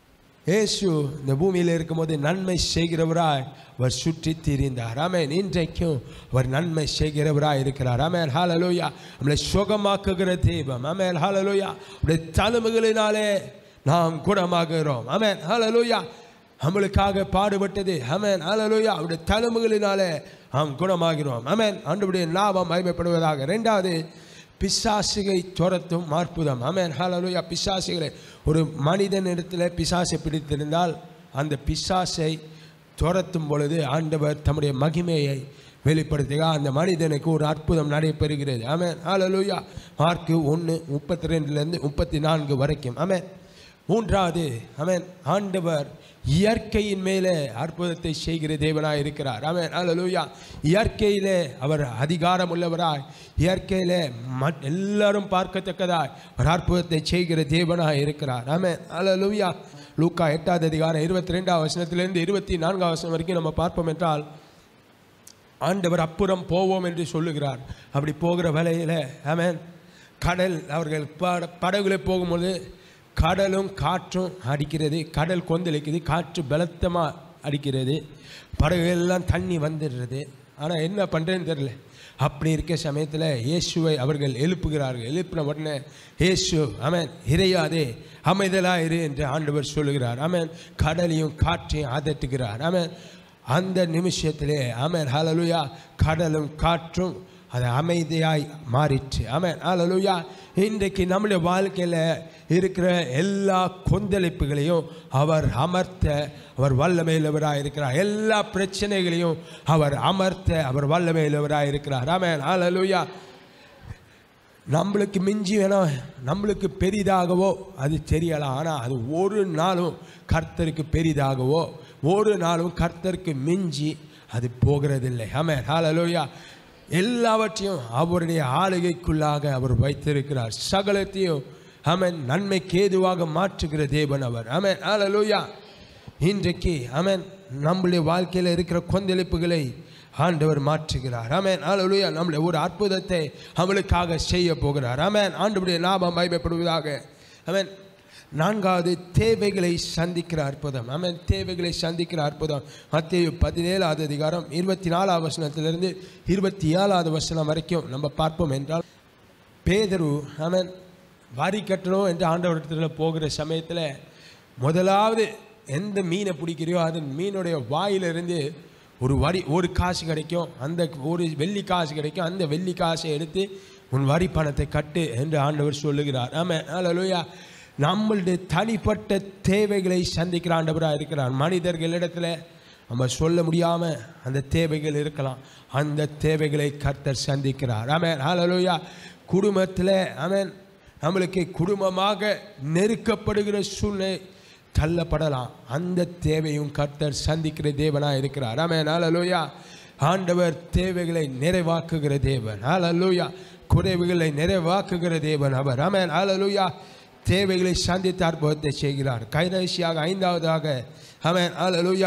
இயேசு இந்த பூமியில் இருக்கும்போது நன்மை செய்கிறவராய் அவர் சுற்றி திரிந்தார் ஆமென் இன்றைக்கும் அவர் நன்மை செய்கிறவராய் இருக்கிறார் ஆமென் ஹalleluya நம்மளை சுகமாக்குகிற தெய்வம் ஆமென் ஹalleluya அவருடைய தழும்புகளினாலே நாம் குணமாகிறோம் ஆமென் ஹalleluya நம்மளுக்காக பாடுபட்டது ஆமென் ஹalleluya அவருடைய தழும்புகளினாலே நாம் குணமாகிறோம் ஆமென் ஆண்டவருடைய நாமம் மகிமைப்படுவதாக ரெண்டாவது பிசாசுகை துரத்தும் அற்புதம் ஆமென் ஹalleluya பிசாசுகளை ஒரு மனிதன் இடத்துல பிசாசை பிடித்திருந்தால் அந்த பிசாசை துரத்தும் பொழுது ஆண்டவர் தம்முடைய மகிமையை வெளிப்படுத்துக அந்த மனிதனுக்கு ஒரு அற்புதம் நடைபெறுகிறது ஆமென் ஹalleluya மார்க்கு ஒன்று முப்பத்தி ரெண்டுலேருந்து முப்பத்தி நான்கு வரைக்கும் ஆமென் மூன்றாவது ஆமென் ஆண்டவர் இயற்கையின் மேலே அற்புதத்தை செய்கிற தேவனாய் இருக்கிறார் ஆமென் ஹalleluya இயற்கையிலே அவர் அதிகாரம் உள்ளவராய் இயற்கையிலே மட் எல்லாரும் பார்க்கத்தக்கதாய் ஒரு அற்புதத்தை செய்கிற தேவனாய் இருக்கிறார் ஆமென் ஹalleluya லூக்கா எட்டாவது அதிகாரம் இருபத்தி ரெண்டாவது வசனத்திலிருந்து இருபத்தி நான்காவது வசனம் வரைக்கும் நம்ம பார்ப்போம் என்றால் ஆண்டவர் அப்புறம் போவோம் என்று சொல்லுகிறார் அப்படி போகிற வேலையில் ஆமென் கடல் அவர்கள் பட படகுல போகும்போது கடலும் காற்றும் அடிக்கிறது கடல் கொந்தளிக்குது காற்று பலத்தமாக அடிக்கிறது படகு எல்லாம் தண்ணி வந்துடுறது ஆனால் என்ன பண்ணுறேன்னு தெரியல அப்படி இருக்க சமயத்தில் இயேசுவை அவர்கள் எழுப்புகிறார்கள் எழுப்பின உடனே இயேசு ஆமென் இறையாதே அமைதலாக இரு என்று ஆண்டவர் சொல்லுகிறார் ஆமென் கடலையும் காற்றையும் அதட்டுகிறார் ஆமென் அந்த நிமிஷத்திலே ஆமென் ஹalleluya கடலும் காற்றும் அது அமைதியாய் மாறிற்று ஆமென் ஹalleluya இன்றைக்கு நம்முடைய வாழ்க்கையில் இருக்கிற எல்லா கொந்தளிப்புகளையும் அவர் அமர்த்த அவர் வல்லமையுள்ளவராக இருக்கிறார் எல்லா பிரச்சனைகளையும் அவர் அமர்த்த அவர் வல்லமையுள்ளவராக இருக்கிறார் ஆமென் ஹalleluya நம்மளுக்கு மிஞ்சி வேணாம் நம்மளுக்கு பெரிதாகவோ அது தெரியலாம் ஆனால் அது ஒரு நாளும் கர்த்தருக்கு பெரிதாகவோ ஒரு நாளும் கர்த்தருக்கு மிஞ்சி அது போகிறதில்லை ஆமென் ஹalleluya எல்லாவற்றையும் அவருடைய ஆளுகைக்குள்ளாக அவர் வைத்திருக்கிறார் சகலத்தையும் ஆமென் நன்மைக்கு ஏதுவாக மாற்றுகிற தேவன் அவர் ஆமென் ஹalleluya இன்றைக்கு ஆமென் நம்முடைய வாழ்க்கையில் இருக்கிற கொந்தளிப்புகளை ஆண்டவர் மாற்றுகிறார் ஆமென் ஹalleluya நம்முடைய ஒரு அற்புதத்தை அவளுக்காக செய்ய போகிறார் ஆமென் ஆண்டவருடைய நாமம் மகிமைப்படுவதாக ஆமென் நான்காவது தேவைகளை சந்திக்கிற அற்புதம் ஆமென் தேவைகளை சந்திக்கிற அற்புதம் மத்திய பதினேழாவது அதிகாரம் இருபத்தி நாலாவது வசனத்திலிருந்து இருபத்தி ஏழாவது வசனம் வரைக்கும் நம்ம பார்ப்போம் என்றால் பேதரு ஆமென் வரி கட்டணும் என்று ஆண்டவரத்தில் போகிற சமயத்தில் முதலாவது எந்த மீனை பிடிக்கிறியோ அது மீனுடைய வாயிலிருந்து ஒரு வரி ஒரு காசு கிடைக்கும் அந்த ஒரு வெள்ளி காசு கிடைக்கும் அந்த வெள்ளி காசை எடுத்து உன் வரி பணத்தை கட்டு என்று ஆண்டவர் சொல்லுகிறார் ஆமாம் ஹalleluya நம்மளுடைய தனிப்பட்ட தேவைகளை சந்திக்கிற ஆண்டவராக இருக்கிறார் மனிதர்களிடத்தில் நம்ம சொல்ல முடியாமல் அந்த தேவைகள் இருக்கலாம் அந்த தேவைகளை கர்த்தர் சந்திக்கிறார் ஆமென் ஹalleluya குடும்பத்தில் ஆமென் நம்மளுக்கு குடும்பமாக நெருக்கப்படுகிற சூழ்நிலை தள்ளப்படலாம் அந்த தேவையும் கர்த்தர் சந்திக்கிற தேவனாக இருக்கிறார் ஆமென் ஹalleluya ஆண்டவர் தேவைகளை நிறைவாக்குகிற தேவன் ஹalleluya குறைவுகளை நிறைவாக்குகிற தேவன் அவர் ஆமென் ஹalleluya தேவைகளை சந்தித்து அற்புதத்தை செய்கிறார் கைரேசியாக ஐந்தாவதாக ஆமென் ஹalleluya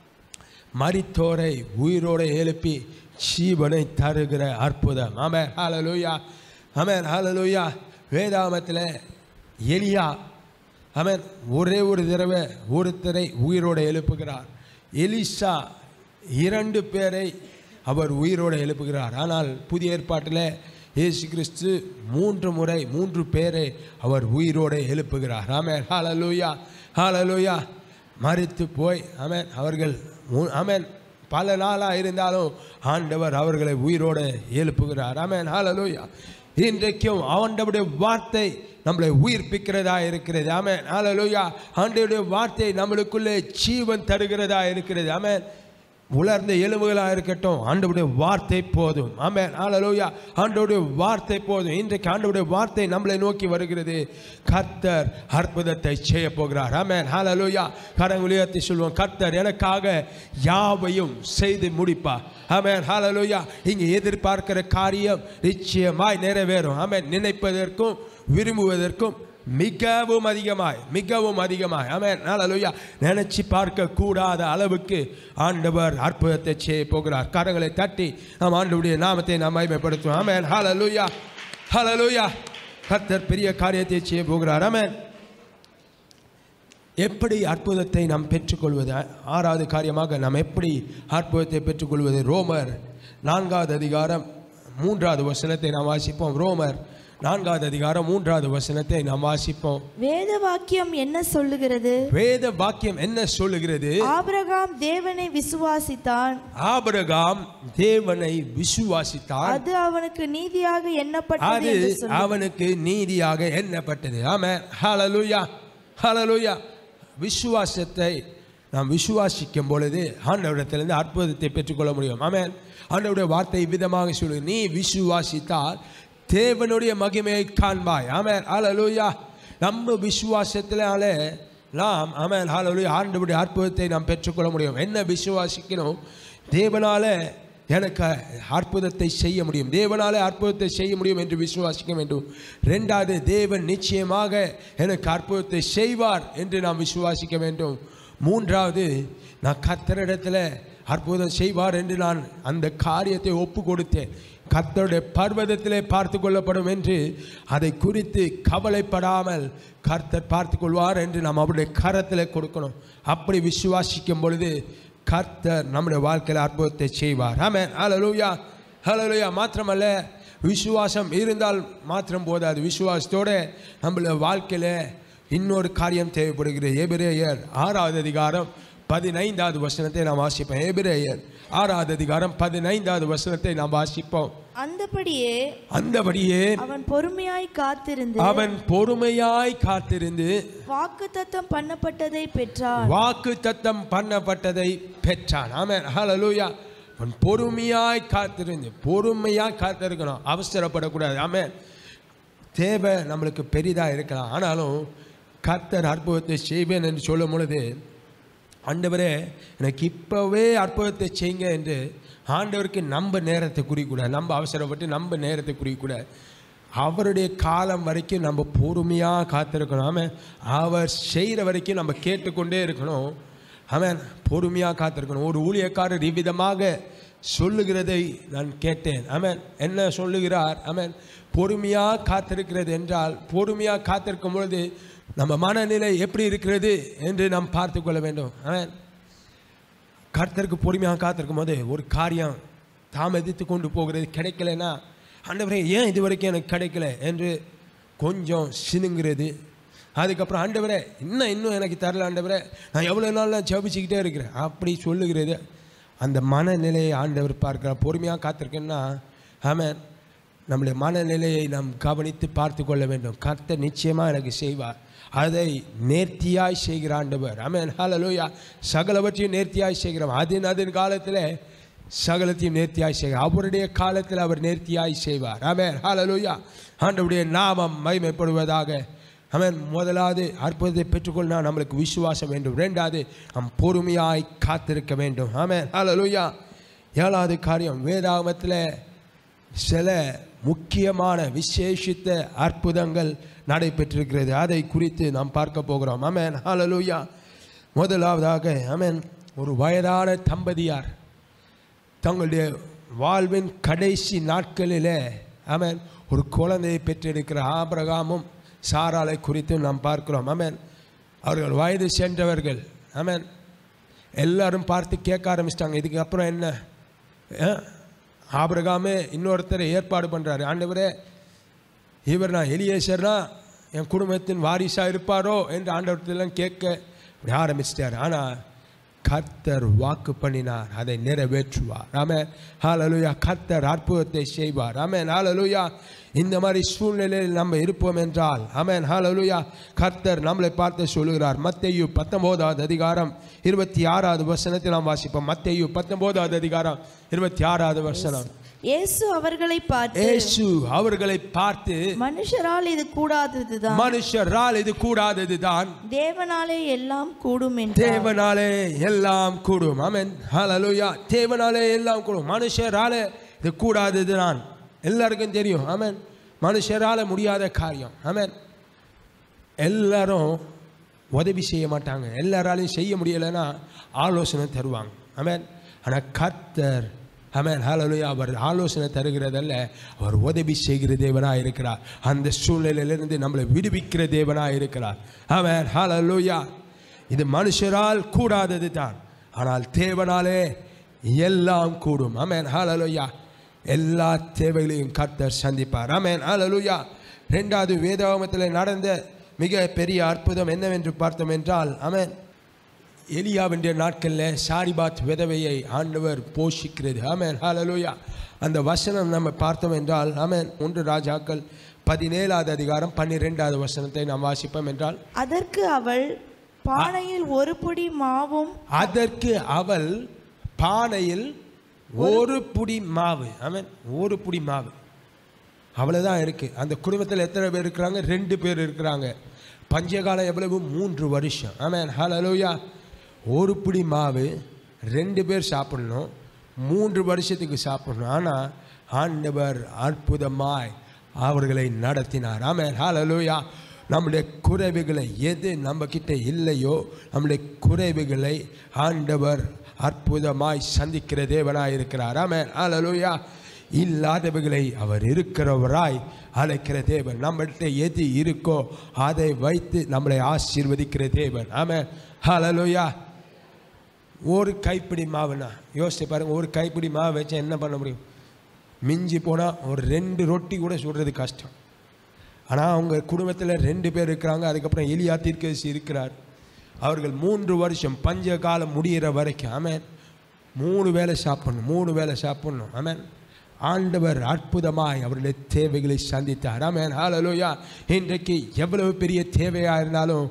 மரித்தோரை உயிரோடு எழுப்பி ஜீவனை தருகிற அற்புதம் ஆமென் ஹalleluya ஆமென் ஹalleluya வேதாமத்தில் எலியா ஆமென் ஒரே ஒரு தடவை ஒருத்தரை உயிரோடு எழுப்புகிறார் எலிசா இரண்டு பேரை அவர் உயிரோடு எழுப்புகிறார் ஆனால் புதிய ஏற்பாட்டில் இயேசு கிறிஸ்து மூன்று முறை மூன்று பேரை அவர் உயிரோடு எழுப்புகிறார் ஆமென் ஹalleluya ஹalleluya மறித்து போய் ஆமென் அவர்கள் மு- ஆமென் பல நாளாக இருந்தாலும் ஆண்டவர் அவர்களை உயிரோடு எழுப்புகிறார் ஆமென் ஹalleluya இன்றைக்கும் ஆண்டவருடைய வார்த்தை நம்மளை உயிர்ப்பிக்கிறதா இருக்கிறது ஆமென் ஹalleluya ஆண்டவருடைய வார்த்தை நம்மளுக்குள்ளே ஜீவன் தருகிறதா இருக்கிறது ஆமென் உலர்ந்த எலும்புகளாக இருக்கட்டும் ஆண்டவருடைய வார்த்தை போதும் ஆமென் ஹalleluya ஆண்டவருடைய வார்த்தை போதும் இன்றைக்கு ஆண்டவருடைய வார்த்தை நம்மளை நோக்கி வருகிறது கர்த்தர் அற்புதத்தை செய்ய போகிறார் ஆமென் ஹalleluya கரங்குலியத்தை சொல்லுவோம் கர்த்தர் எனக்காக யாவையும் செய்து முடிப்பார் ஆமென் ஹalleluya இங்கே எதிர்பார்க்கிற காரியம் நிச்சயமாய் நிறைவேறும் ஆமென் நினைப்பதற்கும் விரும்புவதற்கும் மிகவும் அதிகமாய் மிகவும் அதிகமாய் ஆமென் ஹalleluya நினைச்சு பார்க்க கூடாத அளவுக்கு ஆண்டவர் அற்புதத்தை செய்ய போகிறார் கரங்களை தட்டி நாம் ஆண்டவருடைய நாமத்தை நாம் மகிமைப்படுத்துவோம் ஆமென் ஹalleluya ஹalleluya கர்த்தர் பெரிய காரியத்தை செய்ய போகிறார் ஆமென் எப்படி அற்புதத்தை நாம் பெற்றுக்கொள்வது ஆறாவது காரியமாக நாம் எப்படி அற்புதத்தை பெற்றுக்கொள்வது ரோமர் நான்காவது அதிகாரம் மூன்றாவது வசனத்தை நாம் வாசிப்போம் ரோமர் நான்காவது அதிகாரம் மூன்றாவது வசனத்தை நாம் வாசிப்போம் வேத வாக்கியம் என்ன சொல்லுகிறது வேத வாக்கியம் என்ன சொல்லுகிறது ஆபிரகாம் தேவனை விசுவாசித்தான் ஆபிரகாம் தேவனை விசுவாசித்தார் அது அவனுக்கு நீதியாக எண்ணப்பட்டது அது என்று சொல்லு. அவனுக்கு நீதியாக எண்ணப்பட்டது ஆமே ஹalleluya ஹalleluya விசுவாசத்தை நாம் விசுவாசிக்கும் பொழுது ஆண்டவரிடத்திலிருந்து அற்புதத்தை பெற்றுக்கொள்ள முடியும் ஆமென் ஆண்டவருடைய வார்த்தை விதமாக சொல்லு நீ விசுவாசித்தால் தேவனுடைய மகிமையை காண்பாய் ஆமென் ஹalleluya நம்ம விசுவாசத்தினால நாம் ஆமென் ஹalleluya ஆண்டவருடைய அற்புதத்தை நாம் பெற்றுக்கொள்ள முடியும் என்ன விசுவாசிக்கணும் தேவனால எனக்கு அற்புதத்தை செய்ய முடியும் தேவனாலே அற்புதத்தை செய்ய முடியும் என்று விசுவாசிக்க வேண்டும் ரெண்டாவது தேவன் நிச்சயமாக எனக்கு அற்புதத்தை செய்வார் என்று நாம் விசுவாசிக்க வேண்டும் மூன்றாவது நான் கத்தரிடத்தில் அற்புதம் செய்வார் என்று நான் அந்த காரியத்தை ஒப்பு கொடுத்தேன் கர்த்தருடைய பர்வதத்திலே பார்த்து கொள்ளப்படும் என்று அதை குறித்து கவலைப்படாமல் கர்த்தர் பார்த்து கொள்வார் என்று நாம் அவருடைய கரத்தில் கொடுக்கணும் அப்படி விசுவாசிக்கும் பொழுது கர்த்தர் நம்முடைய வாழ்க்கையில் அற்புதத்தை செய்வார் ஆமென் ஹalleluya ஹalleluya மாத்திரமல்ல விசுவாசம் இருந்தால் மாத்திரம் போதாது விசுவாசத்தோட நம்மளுடைய வாழ்க்கையில் இன்னொரு காரியம் தேவைப்படுகிறது எபிரேயர் ஆறாவது அதிகாரம் பதினைந்தாவது வசனத்தை நாம் வாசிப்போம் எபிரேயர் ஆறாவது அதிகாரம் பதினைந்தாவது வசனத்தை நாம் வாசிப்போம் அந்தபடியே அந்தபடியே அவன் பொறுமையாய் காத்திருந்து அவன் பொறுமையாய் காத்திருந்து வாக்குத்தத்தம் பண்ணப்பட்டதை பெற்றான் வாக்கு தத்தம் பண்ணப்பட்டதை பெற்றான் ஆமென் ஹalleluya அவன் பொறுமையாய் காத்திருந்து பொறுமையாய் காத்திருக்கணும் அவசரப்படக்கூடாது ஆமென் தேவை நம்மளுக்கு பெரிதாக இருக்கலாம் ஆனாலும் கர்த்தர் அற்புதத்தை செய்வேன் என்று சொல்லும் பொழுது ஆண்டவரே எனக்கு இப்போவே அற்புதத்தை செய்யுங்க என்று ஆண்டவருக்கு நம்ம நேரத்தை குறிக்கூடாது நம்ம அவசரப்பட்டு நம்ம நேரத்தை குறிக்கூடாது அவருடைய காலம் வரைக்கும் நம்ம பொறுமையாக காத்திருக்கணும் ஆமென் அவர் செய்கிற வரைக்கும் நம்ம கேட்டுக்கொண்டே இருக்கணும் அவன் பொறுமையாக காத்திருக்கணும் ஒரு ஊழியக்காரர் இவ்விதமாக சொல்லுகிறதை நான் கேட்டேன் அவன் என்ன சொல்லுகிறார் அவன் பொறுமையாக காத்திருக்கிறது என்றால் பொறுமையாக காத்திருக்கும் பொழுது நம்ம மனநிலை எப்படி இருக்கிறது என்று நாம் பார்த்து கொள்ள வேண்டும் அவன் கர்த்தருக்கு பொறுமையாக காத்திருக்கும் போது ஒரு காரியம் தாமதித்து கொண்டு போகிறது கிடைக்கலனா ஆண்டவரே ஏன் இது வரைக்கும் எனக்கு கிடைக்கல என்று கொஞ்சம் சினுங்கிறது அதுக்கப்புறம் ஆண்டவரே இன்னும் இன்னும் எனக்கு தரல ஆண்டவரே நான் எவ்வளோ நாள் நான் ஜபிச்சுக்கிட்டே இருக்கிறேன் அப்படி சொல்லுகிறது அந்த மனநிலையை ஆண்டவர் பார்க்கிறார் பொறுமையாக காத்திருக்கேன்னா ஆமென் நம்முடைய மனநிலையை நாம் கவனித்து பார்த்து கொள்ள வேண்டும் கர்த்தர் நிச்சயமாக எனக்கு செய்வார் அதை நேர்த்தியாய் செய்கிற ஆண்டவர் ஆமென் ஹalleluya சகலவற்றையும் நேர்த்தியாய் செய்கிறோம் அதன் அதன் காலத்தில் சகலத்தையும் நேர்த்தியாய் செய்கிறார் அவருடைய காலத்தில் அவர் நேர்த்தியாய் செய்வார் ஆமென் ஹalleluya ஆண்டவருடைய நாமம் மகிமைப்படுவதாக ஆமென் முதலாவது அற்புதத்தை பெற்றுக்கொள்ளனா நம்மளுக்கு விசுவாசம் வேண்டும் ரெண்டாவது நம் பொறுமையாய் காத்திருக்க வேண்டும் ஆமென் ஹalleluya ஏழாவது காரியம் வேதாகமத்தில் சில முக்கியமான விசேஷித்த அற்புதங்கள் நடைபெற்றிருக்கிறது அதை குறித்து நாம் பார்க்க போகிறோம் அமேன் ஹalleluya முதலாவதாக அமேன் ஒரு வயதான தம்பதியார் தங்களுடைய வாழ்வின் கடைசி நாட்களிலே அமேன் ஒரு குழந்தையை பெற்றெடுக்கிற ஆபிரகாமும் சாராளை குறித்து நாம் பார்க்கிறோம் அமேன் அவர்கள் வயது சென்றவர்கள் அமேன் எல்லாரும் பார்த்து கேட்க ஆரம்பிச்சிட்டாங்க இதுக்கு அப்புறம் என்ன அஹ், ஆபிரகாமே இன்னொருத்தரை ஏற்பாடு பண்ணுறாரு ஆண்டவரே இவர் நான் எலியேசர்னா என் குடும்பத்தின் வாரிசாக இருப்பாரோ என்று ஆண்டவரத்தெல்லாம் கேட்க இப்படி ஆரம்பிச்சிட்டார் ஆனால் கர்த்தர் வாக்கு பண்ணினார் அதை நிறைவேற்றுவார் ஆமென் ஹalleluya கர்த்தர் அற்புதத்தை செய்வார் ஆமென் ஹalleluya இந்த மாதிரி சூழ்நிலையில் நம்ம இருப்போம் என்றால் ஆமென் ஹalleluya கர்த்தர் நம்மளை பார்த்து சொல்லுகிறார் மத்தேயு பத்தொன்பதாவது அதிகாரம் இருபத்தி ஆறாவது வசனத்தை நாம் வாசிப்போம் மத்தேயு பத்தொன்பதாவது அதிகாரம் இருபத்தி ஆறாவது வசனம் இயேசு அவர்களை பார்த்து இயேசு அவர்களை பார்த்து மனுஷரால் இது கூடாததுதான் மனுஷரால் இது கூடாததுதான் தேவனாலே எல்லாம் கூடும் என்றார் தேவனாலே எல்லாம் கூடும் ஆமென் ஹalleluya தேவனாலே எல்லாம் கூடும் மனுஷரால இது கூடாததுதான் எல்லாருக்கும் தெரியும் ஆமென் மனுஷரால முடியாத காரியம் ஆமென் எல்லாரும் உதவி செய்ய மாட்டாங்க எல்லாராலையும் செய்ய முடியலைன்னா ஆலோசனை தருவாங்க ஆமென் ஆனால் கர்த்தர் ஆமென் ஹalleluya அவர் ஆலோசனை தருகிறதல்ல அவர் உதவி செய்கிற தேவனாக இருக்கிறார் அந்த சூழ்நிலையிலிருந்து நம்மளை விடுவிக்கிற தேவனாக இருக்கிறார் ஆமென் ஹalleluya இது மனுஷரால் கூடாதது தான் ஆனால் தேவனாலே எல்லாம் கூடும் ஆமென் ஹalleluya எல்லா தேவைகளையும் கர்த்தர் சந்திப்பார் ஆமென் ஹalleluya ரெண்டாவது வேதாகமத்தில் நடந்த மிக பெரிய அற்புதம் என்னவென்று பார்த்தோம் என்றால் ஆமென் எலியாவின் நாட்களில் சாரிபாத் விதவையை ஆண்டவர் போஷிக்கிறது ஆமென் ஹalleluya அந்த வசனம் நம்ம பார்த்தோம் என்றால் ஆமென் ஒன்று ராஜாக்கள் பதினேழாவது அதிகாரம் பன்னிரெண்டாவது வசனத்தை நாம் வாசிப்போம் என்றால் அதற்கு அவள் பானையில் ஒரு புடி மாவும் அதற்கு அவள் பானையில் ஒரு புடி மாவு ஆமென் ஒரு புடி மாவு அவ்வளோதான் இருக்குது அந்த குடும்பத்தில் எத்தனை பேர் இருக்கிறாங்க ரெண்டு பேர் இருக்கிறாங்க பஞ்சகாலம் எவ்வளவு மூன்று வருஷம் ஆமென் ஹalleluya ஒரு பிடி மாவு ரெண்டு பேர் சாப்பிடணும் மூன்று வருஷத்துக்கு சாப்பிடணும் ஆனால் ஆண்டவர் அற்புதமாய் அவர்களை நடத்தினார் ஆமென் ஹalleluya நம்முடைய குறைவுகளை எது நம்ம கிட்ட இல்லையோ நம்முடைய குறைவுகளை ஆண்டவர் அற்புதமாய் சந்திக்கிற தேவனாய் இருக்கிறார் ஆமென் ஹalleluya இல்லாதவைகளை அவர் இருக்கிறவராய் அழைக்கிற தேவன் நம்மள்கிட்ட எது இருக்கோ அதை வைத்து நம்மளை ஆசீர்வதிக்கிற தேவன் ஆமென் ஹalleluya ஒரு கைப்பிடி மாவுனா யோசிச்சு பாருங்க ஒரு கைப்பிடி மாவு வச்சா என்ன பண்ண முடியும் மிஞ்சி போனால் ஒரு ரெண்டு ரொட்டி கூட சுடுறது கஷ்டம் ஆனால் அவங்க குடும்பத்தில் ரெண்டு பேர் இருக்கிறாங்க அதுக்கப்புறம் எலியா தீர்க்கதரிசி இருக்கிறார் அவர்கள் மூன்று வருஷம் பஞ்ச காலம் முடிகிற வரைக்கும் ஆமென் மூணு வேளை சாப்பிடணும் மூணு வேளை சாப்பிடணும் ஆமென் ஆண்டவர் அற்புதமாய் அவருடைய தேவைகளை சந்தித்தார் ஆமென் ஹalleluya இன்றைக்கு எவ்வளவு பெரிய தேவையாக இருந்தாலும்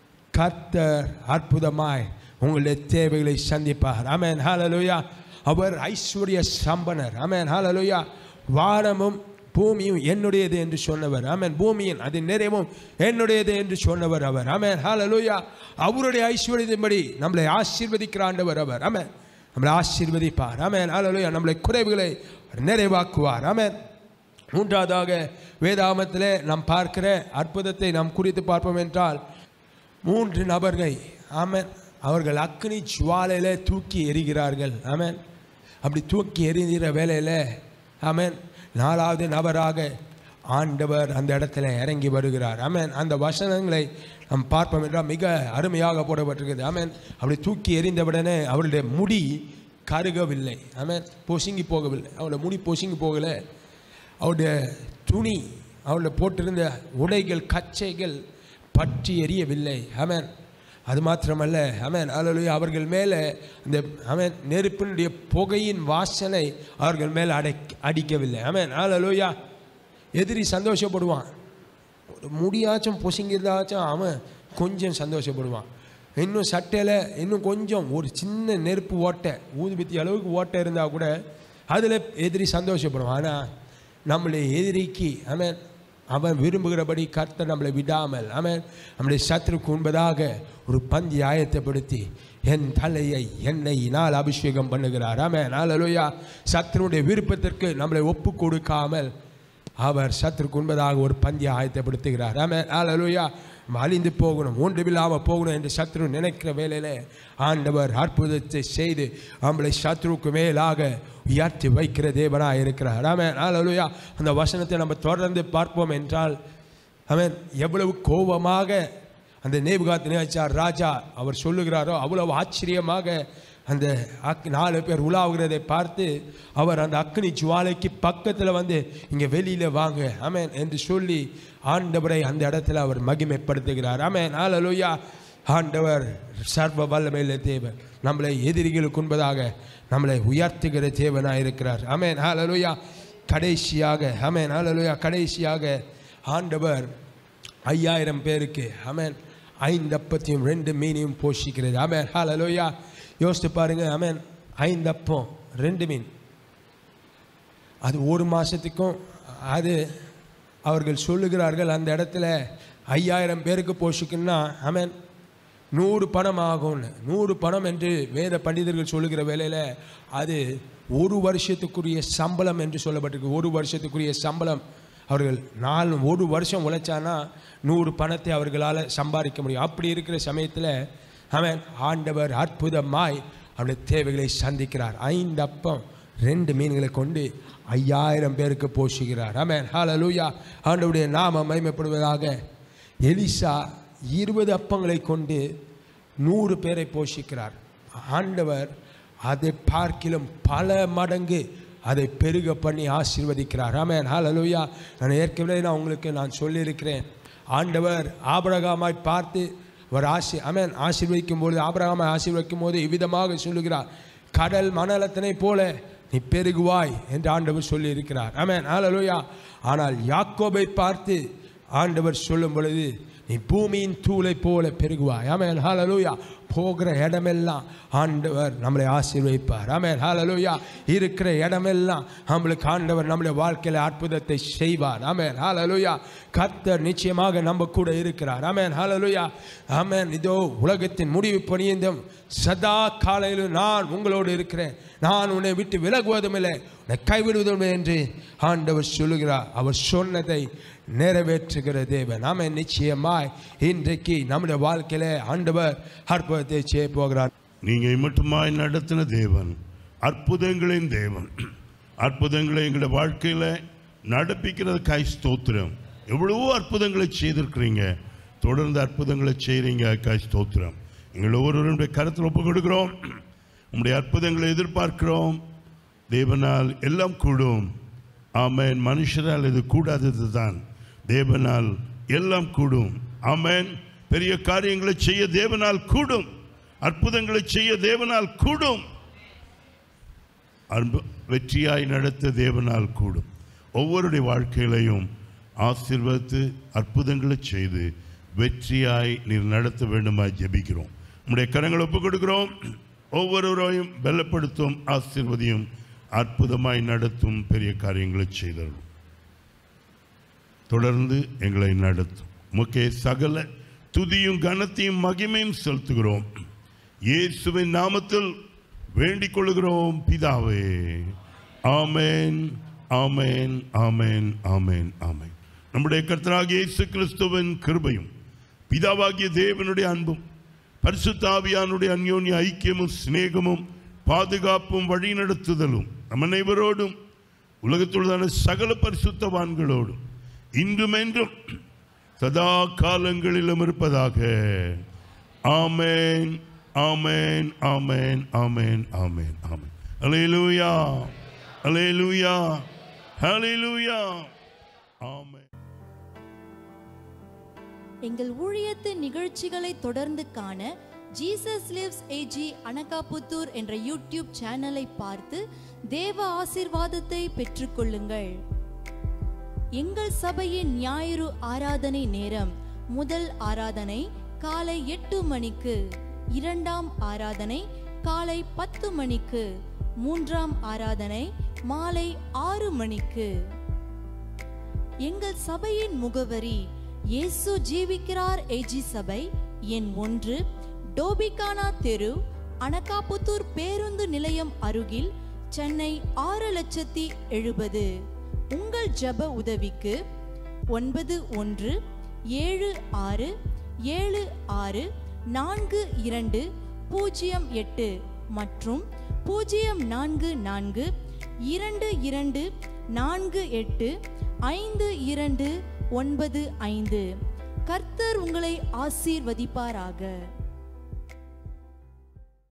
கர்த்தர் அற்புதமாய் உங்களுடைய தேவைகளை சந்திப்பார் ஆமென் ஹalleluya அவர் ஐஸ்வர்ய சம்பனர் ஆமென் ஹalleluya வானமும் பூமியும் என்னுடையது என்று சொன்னவர் ஆமென் பூமியின் அது நிறைவும் என்னுடையது என்று சொன்னவர் அவர் ஆமென் ஹalleluya அவருடைய ஐஸ்வர்யத்தின்படி நம்மளை ஆசீர்வதிக்கிற ஆண்டவர் அவர் ஆமென் நம்மளை ஆசீர்வதிப்பார் ஆமென் ஹalleluya நம்மளை குறைவுகளை நிறைவாக்குவார் ஆமென் மூன்றாவதாக வேதாமத்திலே நாம் பார்க்கிற அற்புதத்தை நாம் குறித்து பார்ப்போம் என்றால் மூன்று நபர்கள் ஆமென் அவர்கள் அக்னி ஜுவாலையில தூக்கி எறிகிறார்கள் ஆமென் அப்படி தூக்கி எறிகிற வேலையில் ஆமென் நாலாவது நபராக ஆண்டவர் அந்த இடத்துல இறங்கி வருகிறார் ஆமென் அந்த வசனங்களை நாம் பார்ப்போம் என்றால் மிக அருமையாக போடப்பட்டிருக்கிறது ஆமென் அப்படி தூக்கி எறிந்தவுடனே அவருடைய முடி கருகவில்லை ஆமென் பொசுங்கி போகவில்லை அவருடைய முடி பொசுங்கி போகலை அவருடைய துணி அவருடைய போட்டிருந்த உடைகள் கச்சைகள் பற்றி எரியவில்லை ஆமென் அது மாத்திரமல்ல ஆமென் அல்லது அவர்கள் மேலே அந்த ஆமென் நெருப்பினுடைய புகையின் வாசனை அவர்கள் மேலே அடை அடிக்கவில்லை ஆமென் அல்லலுயா எதிரி சந்தோஷப்படுவான் ஒரு முடியாச்சும் பொசுங்கிறதாச்சும் அவன் கொஞ்சம் சந்தோஷப்படுவான் இன்னும் சட்டையில் இன்னும் கொஞ்சம் ஒரு சின்ன நெருப்பு ஓட்டை ஊதுபத்தி அளவுக்கு ஓட்டை இருந்தால் கூட அதில் எதிரி சந்தோஷப்படுவான் ஆனால் நம்முடைய எதிரிக்கு அவன் அவன் விரும்புகிறபடி கர்த்தர் நம்மளை விடாமல் அவன் நம்முடைய சத்துருக்கு உண்பதாக ஒரு பந்தி ஆயத்தப்படுத்தி என் தலையை எண்ணெயினால் அபிஷேகம் பண்ணுகிறார் ஆமென் ஹalleluya சத்துருடைய விருப்பத்திற்கு நம்மளை ஒப்பு கொடுக்காமல் அவர் சத்துருக்கு உண்பதாக ஒரு பந்தியை ஆயத்தப்படுத்துகிறார் ஆமென் ஹalleluya நம்ம அழிந்து போகணும் ஒன்றுமில்லாமல் போகணும் என்று சத்ரு நினைக்கிற வேளையில் ஆண்டவர் அற்புதத்தை செய்து நம்மளை சத்ருவுக்கு மேலாக உயர்த்தி வைக்கிற தேவனாக இருக்கிறார் ஆமென் ஹalleluya அந்த வசனத்தை நம்ம தொடர்ந்து பார்ப்போம் என்றால் அவன் எவ்வளவு கோபமாக அந்த நேபுகாத் நினைச்சார் ராஜா அவர் சொல்லுகிறாரோ அவ்வளவு ஆச்சரியமாக அந்த அக் நாலு பேர் உலாவுகிறதை பார்த்து அவர் அந்த அக்னி ஜுவாலைக்கு பக்கத்தில் வந்து இங்கே வெளியில் வாங்க ஆமென் என்று சொல்லி ஆண்டவரை அந்த இடத்துல அவர் மகிமைப்படுத்துகிறார் ஆமென் ஹalleluya ஆண்டவர் சர்வ வல்லமையில தேவன் நம்மளை எதிரிகளுக்கு உண்பதாக நம்மளை உயர்த்துகிற தேவனாக இருக்கிறார் ஆமென் ஹalleluya கடைசியாக ஆமென் ஹalleluya கடைசியாக ஆண்டவர் ஐயாயிரம் பேருக்கு ஆமென் ஐந்து அப்பத்தையும் ரெண்டு மீனையும் போஷிக்கிறது ஆமென் ஹalleluya யோசித்து பாருங்க ஆமென் ஐந்து அப்பம் ரெண்டு மீன் அது ஒரு மாதத்துக்கும் அது அவர்கள் சொல்லுகிறார்கள் அந்த இடத்துல ஐயாயிரம் பேருக்கு போஷிக்கணும்னா ஆமென் நூறு பணம் ஆகும்னு நூறு பணம் என்று வேத பண்டிதர்கள் சொல்லுகிற வேளையில் அது ஒரு வருஷத்துக்குரிய சம்பளம் என்று சொல்லப்பட்டிருக்கு ஒரு வருஷத்துக்குரிய சம்பளம் அவர்கள் நாலு ஒரு வருஷம் உழைச்சானா நூறு பணத்தை அவர்களால் சம்பாதிக்க முடியும் அப்படி இருக்கிற சமயத்தில் அவன் ஆண்டவர் அற்புதமாய் அவருடைய தேவைகளை சந்திக்கிறார் ஐந்து அப்பம் ரெண்டு மீன்களை கொண்டு ஐயாயிரம் பேருக்கு போஷிக்கிறார் ஆமென் ஹalleluya ஆண்டவருடைய நாம மகிமைப்படுவதாக எலிசா இருபது அப்பங்களை கொண்டு நூறு பேரை போஷிக்கிறார் ஆண்டவர் அதை பார்க்கிலும் பல மடங்கு அதை பெருக பண்ணி ஆசீர்வதிக்கிறார் ஆமென் ஹalleluya நான் ஏற்கனவே நான் உங்களுக்கு நான் சொல்லியிருக்கிறேன் ஆண்டவர் ஆபரகாமாய் பார்த்து அவர் ஆசி அமேன் ஆசீர்வதிக்கும் பொழுது ஆபரகாமை ஆசீர்வதிக்கும் போது இவ்விதமாக சொல்லுகிறார் கடல் மணலத்தினை போல நீ பெருகுவாய் என்று ஆண்டவர் சொல்லி இருக்கிறார் ஆமென் ஹalleluya ஆனால் யாக்கோபை பார்த்து ஆண்டவர் சொல்லும் பொழுது நீ பூமியின் தூளை போல பெருகுவாய் ஆமென் ஹalleluya போகிற இடமெல்லாம் ஆண்டவர் நம்மளை ஆசீர்வதிப்பார் ஆமென் ஹalleluya இருக்கிற இடமெல்லாம் நம்மளுக்கு ஆண்டவர் நம்முடைய வாழ்க்கையில அற்புதத்தை செய்வார் ஆமென் ஹalleluya கர்த்தர் நிச்சயமாக நம்ம கூட இருக்கிறார் ஆமென் ஹalleluya ஆமென் இதோ உலகத்தின் முடிவு பணியந்தும் சதா காலையிலும் நான் உங்களோடு இருக்கிறேன் நான் உன்னை விட்டு விலகுவதும் இல்லை உன்னை கைவிடுவதும் இல்லை என்று ஆண்டவர் சொல்லுகிறார் அவர் சொன்னதை நிறைவேற்றுகிற தேவன் நாம நிச்சயமாய் இன்றைக்கு நம்முடைய வாழ்க்கையில ஆண்டவர் அற்புதத்தை செய்ய போகிறார் நீங்க மட்டுமாய் நடத்தின தேவன் அற்புதங்களின் தேவன் அற்புதங்களை எங்களுடைய வாழ்க்கையில நடப்பிக்கிறதுக்காய் ஸ்தோத்திரம் எவ்வளவோ அற்புதங்களை செய்திருக்கிறீங்க தொடர்ந்து அற்புதங்களை செய்றீங்க அதுக்காய் ஸ்தோத்திரம் எங்கள் ஒவ்வொருவருடைய கருத்தில் ஒப்பு கொடுக்கிறோம் உங்களுடைய அற்புதங்களை எதிர்பார்க்கிறோம் தேவனால் எல்லாம் கூடும் ஆமென் மனுஷரால் இது கூடாதது தான் தேவனால் எல்லாம் கூடும் ஆமென் பெரிய காரியங்களை செய்ய தேவனால் கூடும் அற்புதங்களை செய்ய தேவனால் கூடும் அன்பு வெற்றியாய் நடத்த தேவனால் கூடும் ஒவ்வொருடைய வாழ்க்கையிலையும் ஆசீர்வதித்து அற்புதங்களை செய்து வெற்றியாய் நீர் நடத்த வேண்டுமாய் ஜெபிக்கிறோம் உம்முடைய கரங்களை ஒப்புக் கொடுக்கிறோம் ஒவ்வொருவரையும் பலப்படுத்தும் ஆசீர்வதியும் அற்புதமாய் நடத்தும் பெரிய காரியங்களை செய்தரும் தொடர்ந்து எங்களை நடத்தும் முக்கே சகல துதியும் கனத்தையும் மகிமையும் செலுத்துகிறோம் இயேசுவின் நாமத்தில் வேண்டிக் கொள்கிறோம் பிதாவே ஆமென் ஆமென் ஆமென் ஆமென் ஆமென் நம்முடைய கர்த்தராகிய இயேசு கிறிஸ்துவின் கிருபையும் பிதாவாகிய தேவனுடைய அன்பும் பரிசுத்தாவியானுடைய அந்யோன்ய ஐக்கியமும் சிநேகமும் பாதுகாப்பும் வழிநடத்துதலும் நம் அனைவரோடும் உலகத்துள்ளதான சகல பரிசுத்தவான்களோடும் இன்றும் என்றும் சதா காலங்களிலும் இருப்பதாக ஆமென் ஆமென் ஆமென் ஆமென் ஆமென் ஆமென் அல்லேலூயா அல்லேலூயா ஹalleluya ஆமென் எங்கள் ஊழியத்தின் நிகழ்ச்சிகளை தொடர்ந்து காண ஜீசஸ் லிவ்ஸ் ஏஜி அனகாபுத்தூர் என்ற யூடியூப் சேனலை பார்த்து தேவ ஆசீர்வாதத்தை பெற்றுக்கொள்ளுங்கள் எங்கள் சபையின் ஞாயிறு ஆராதனை நேரம் முதல் ஆராதனை காலை எட்டு மணிக்கு இரண்டாம் ஆராதனை காலை பத்து மணிக்கு மூன்றாம் ஆராதனை மாலை ஆறு மணிக்கு எங்கள் சபையின் முகவரி இயேசு ஜீவிக்கிறார் ஏஜி சபை எண் ஒன்று டோபிகானா தெரு அனகாபுத்தூர் பேருந்து நிலையம் அருகில் சென்னை ஆறு லட்சத்தி எழுபது உங்கள் ஜெப உதவிக்கு ஒன்பது ஒன்று ஏழு ஆறு ஏழு ஆறு நான்கு இரண்டு பூஜ்ஜியம் எட்டு மற்றும் பூஜ்ஜியம் நான்கு நான்கு இரண்டு இரண்டு நான்கு எட்டு ஐந்து இரண்டு ஒன்பது ஐந்து கர்த்தர் உங்களை ஆசீர்வதிப்பாராக